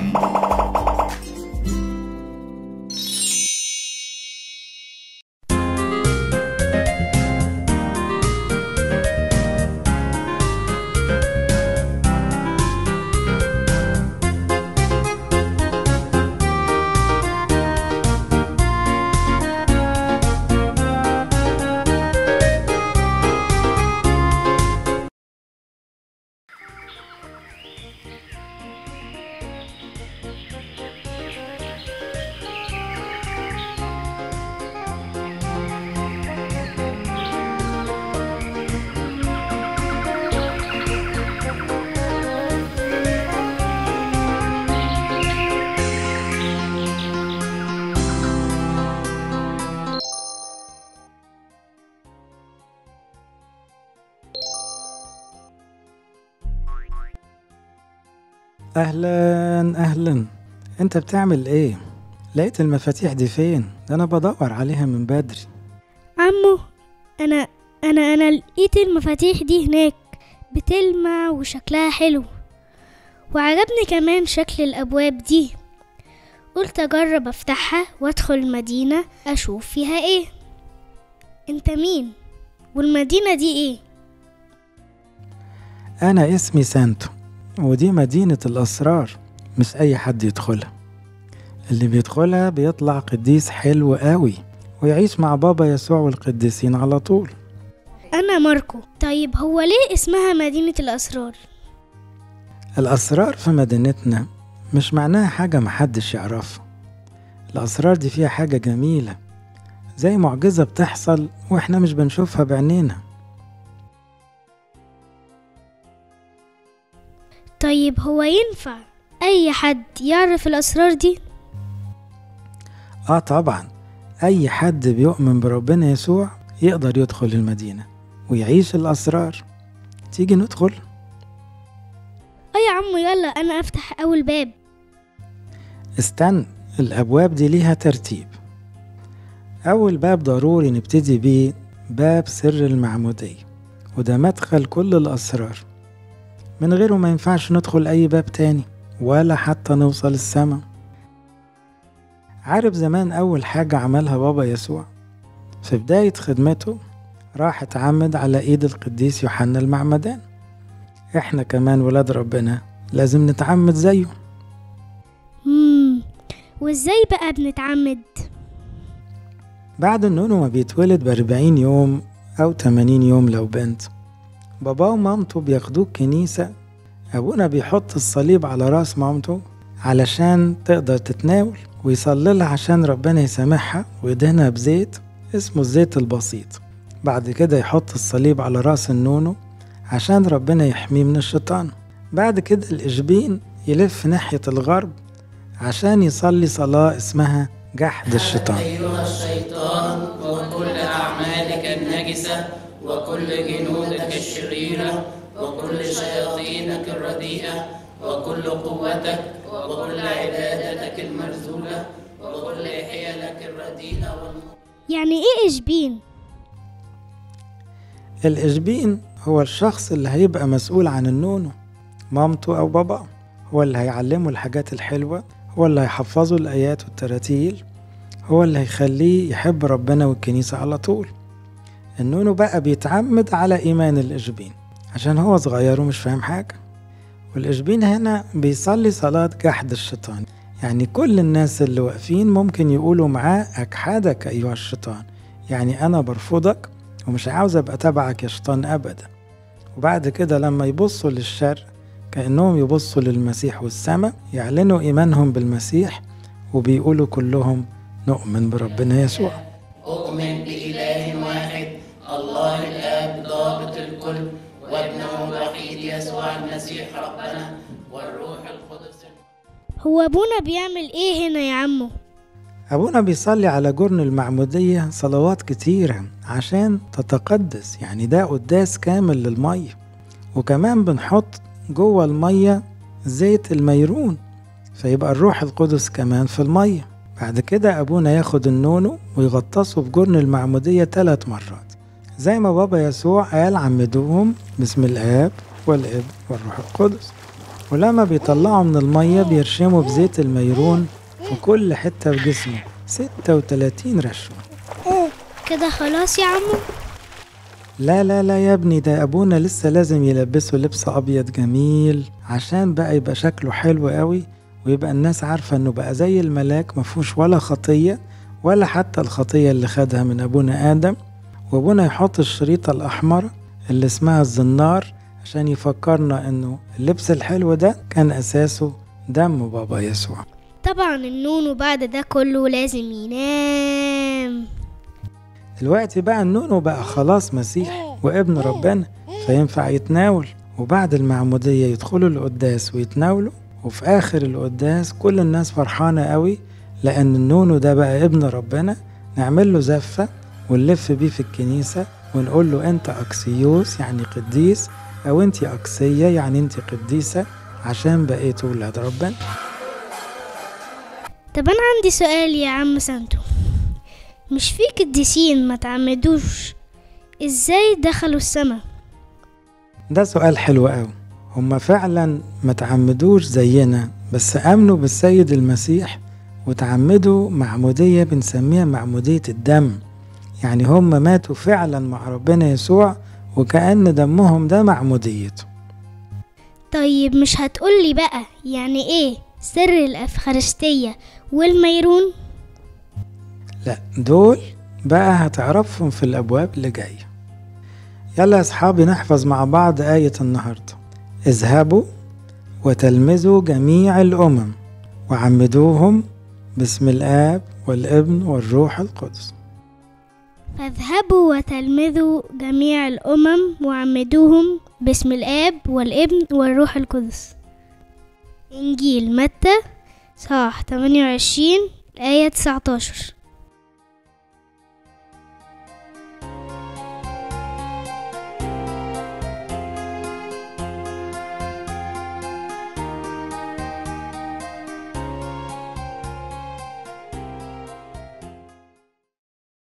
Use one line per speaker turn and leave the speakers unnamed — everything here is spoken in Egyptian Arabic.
اهلا اهلا انت بتعمل ايه لقيت المفاتيح دي فين ده انا بدور عليها من بدري
عمو انا انا انا لقيت المفاتيح دي هناك بتلمع وشكلها حلو وعجبني كمان شكل الابواب دي قلت اجرب افتحها وادخل المدينة اشوف فيها ايه انت مين والمدينة دي ايه
انا اسمي سانتو ودي مدينة الاسرار مش اي حد يدخلها اللي بيدخلها بيطلع قديس حلو قوي ويعيش مع بابا يسوع والقديسين على طول
انا ماركو طيب هو ليه اسمها مدينة الاسرار
الأسرار في مدينتنا مش معناها حاجة محدش يعرفها الأسرار دي فيها حاجة جميلة زي معجزة بتحصل وإحنا مش بنشوفها بعينينا
طيب هو ينفع اي حد يعرف الاسرار دي
آه طبعا أي حد بيؤمن بربنا يسوع يقدر يدخل المدينة ويعيش الأسرار تيجي ندخل
اه يا عمو يلا انا افتح اول باب
استنى الأبواب دي ليها ترتيب أول باب ضروري نبتدي بيه باب سر المعمودية وده مدخل كل الأسرار من غيره ما ينفعش ندخل أي باب تاني ولا حتى نوصل السما عارف زمان أول حاجة عملها بابا يسوع في بداية خدمته راح اتعمد على إيد القديس يوحنا المعمدان إحنا كمان ولاد ربنا لازم نتعمد زيه
مم. وازاي بقى بنتعمد
بعد النونو ما بيتولد بأربعين يوم أو تمانين يوم لو بنت بابا ومامته بياخدوه الكنيسة أبونا بيحط الصليب على راس مامته علشان تقدر تتناول ويصلي لها عشان ربنا يسامحها ويدهنها بزيت اسمه الزيت البسيط بعد كده يحط الصليب على راس النونو عشان ربنا يحميه من الشيطان بعد كده الإشبين يلف ناحية الغرب عشان يصلي صلاة اسمها جحد الشيطان
أيها الشيطان وكل أعمالك النجسة وكل جنودك الشريرة وكل شياطينك الرديئة وكل قوتك وكل عبادتك المرذولة وكل حيلك الرديئة والمطلقة
يعني ايه اشبين
الإشبين هو الشخص اللي هيبقى مسؤول عن النونو مامته أو بابا هو اللي هيعلمه الحاجات الحلوة هو اللي هيحفظه الآيات والتراتيل هو اللي هيخليه يحب ربنا والكنيسة على طول النونو بقى بيتعمد على إيمان الإشبين عشان هو صغير ومش فاهم حاجة والإشبين هنا بيصلي صلاة جحد الشيطان يعني كل الناس اللي واقفين ممكن يقولوا معاه أجحدك أيها الشيطان يعني أنا برفضك ومش عاوز أبقى تبعك يا شيطان أبدا وبعد كده لما يبصوا للشر كأنهم يبصوا للمسيح والسماء يعلنوا إيمانهم بالمسيح وبيقولوا كلهم نؤمن بربنا يسوع
أؤمن بإله واحد الله الآب ضابط الكل وابنه الوحيد يسوع المسيح ربنا والروح القدس
هو ابونا بيعمل ايه هنا يا عمو
أبونا بيصلي على جرن المعمودية صلوات كتيرة عشان تتقدس يعني ده قداس كامل للمية وكمان بنحط جوه المية زيت الميرون فيبقى الروح القدس كمان في المية بعد كده أبونا ياخد النونو ويغطسه في جرن المعمودية ثلاث مرات زي ما بابا يسوع قال عمدوهم باسم الآب والابن والروح القدس ولما بيطلعوا من المية بيرشموا بزيت الميرون في كل حتة في جسمه 36 رشوة
كده خلاص يا عمو
لا لا لا يا ابني ده أبونا لسه لازم يلبسه لبس أبيض جميل عشان بقى يبقى شكله حلو قوي ويبقى الناس عارفة إنه بقى زي الملاك مفهوش ولا خطية ولا حتى الخطية اللي خدها من أبونا آدم وأبونا يحط الشريطة الأحمر اللي اسمها الزنار عشان يفكرنا إنه اللبس الحلو ده كان أساسه دم بابا يسوع
طبعا النونو بعد ده كله لازم ينام
دلوقتي بقى النونو بقى خلاص مسيح وابن ربنا فينفع يتناول وبعد المعمودية يدخلوا القداس ويتناولوا وفي آخر القداس كل الناس فرحانة قوي لأن النونو ده بقى ابن ربنا نعمل له زفة ونلف بيه في الكنيسة ونقول له أنت أكسيوس يعني قديس أو أنت أكسية يعني أنت قديسة عشان بقيتوا ولاد ربنا
طب انا عندي سؤال يا عم سانتو مش في قديسين ما تعمدوش ازاي دخلوا السما
ده سؤال حلو قوي هما فعلا ما تعمدوش زينا بس آمنوا بالسيد المسيح وتعمدوا معمودية بنسميها معمودية الدم يعني هم ماتوا فعلا مع ربنا يسوع وكأن دمهم ده معموديته
طيب مش هتقولي بقى يعني ايه سر الافخارستية والميرون
لا دول بقى هتعرفهم في الأبواب اللي جاية يلا يا أصحابي نحفظ مع بعض آية النهاردة اذهبوا وتلمذوا جميع الأمم وعمدوهم باسم الآب والابن والروح القدس
فاذهبوا وتلمذوا جميع الأمم وعمدوهم باسم الآب والابن والروح القدس إنجيل متى صح 28 الآية 19